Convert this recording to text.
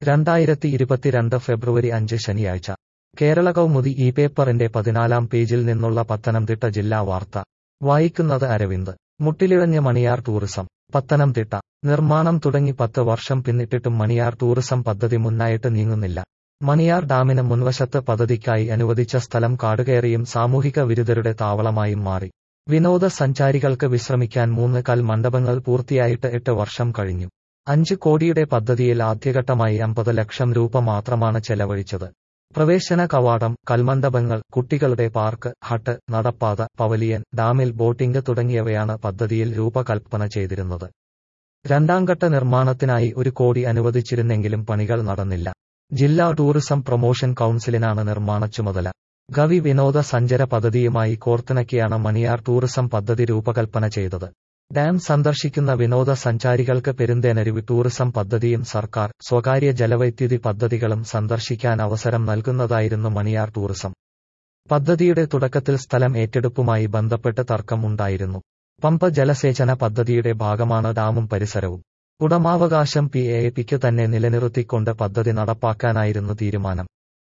രണ്ടായിരത്തി ഇരുപത്തിരണ്ട് ഫെബ്രുവരി അഞ്ച് ശനിയാഴ്ച കേരള കൗമുദി ഈ പേപ്പറിന്റെ പതിനാലാം പേജിൽ നിന്നുള്ള പത്തനംതിട്ട ജില്ലാ വാർത്ത വായിക്കുന്നത് അരവിന്ദ് മുട്ടിലിഴഞ്ഞ് മണിയാർ ടൂറിസം പത്തനംതിട്ട നിർമ്മാണം തുടങ്ങി പത്ത് വർഷം പിന്നിട്ടിട്ടും മണിയാർ ടൂറിസം പദ്ധതി മുന്നായിട്ട് നീങ്ങുന്നില്ല മണിയാർ ഡാമിന് മുൻവശത്ത് പദ്ധതിക്കായി അനുവദിച്ച സ്ഥലം കാടുകയറിയും സാമൂഹിക വിരുദ്ധരുടെ താവളമായും മാറി വിനോദസഞ്ചാരികൾക്ക് വിശ്രമിക്കാൻ മൂന്ന് കൽ മണ്ഡപങ്ങൾ പൂർത്തിയായിട്ട് എട്ട് വർഷം കഴിഞ്ഞു അഞ്ച് കോടിയുടെ പദ്ധതിയിൽ ആദ്യഘട്ടമായി അമ്പത് ലക്ഷം രൂപ മാത്രമാണ് ചെലവഴിച്ചത് പ്രവേശന കവാടം കൽമണ്ഡപങ്ങൾ കുട്ടികളുടെ പാർക്ക് ഹട്ട് നടപ്പാത പവലിയൻ ഡാമിൽ ബോട്ടിംഗ് തുടങ്ങിയവയാണ് പദ്ധതിയിൽ രൂപകൽപ്പന ചെയ്തിരുന്നത് രണ്ടാംഘട്ട നിർമ്മാണത്തിനായി ഒരു കോടി അനുവദിച്ചിരുന്നെങ്കിലും പണികൾ നടന്നില്ല ജില്ലാ ടൂറിസം പ്രൊമോഷൻ കൌൺസിലിനാണ് നിർമ്മാണ ചുമതല ഗവി വിനോദ സഞ്ചര പദ്ധതിയുമായി കോർത്തിണക്കിയാണ് മണിയാർ ടൂറിസം പദ്ധതി രൂപകൽപ്പന ചെയ്തത് ഡാം സന്ദർശിക്കുന്ന വിനോദസഞ്ചാരികൾക്ക് പെരുന്തേനരുവി ടൂറിസം പദ്ധതിയും സർക്കാർ സ്വകാര്യ ജലവൈദ്യുതി പദ്ധതികളും സന്ദർശിക്കാൻ അവസരം നൽകുന്നതായിരുന്നു മണിയാർ ടൂറിസം പദ്ധതിയുടെ തുടക്കത്തിൽ സ്ഥലം ഏറ്റെടുപ്പുമായി ബന്ധപ്പെട്ട് തർക്കം ഉണ്ടായിരുന്നു പമ്പ ജലസേചന പദ്ധതിയുടെ ഭാഗമാണ് ഡാമും പരിസരവും ഉടമാവകാശം പി എ പിക്ക് തന്നെ നിലനിർത്തിക്കൊണ്ട് പദ്ധതി നടപ്പാക്കാനായിരുന്നു തീരുമാനം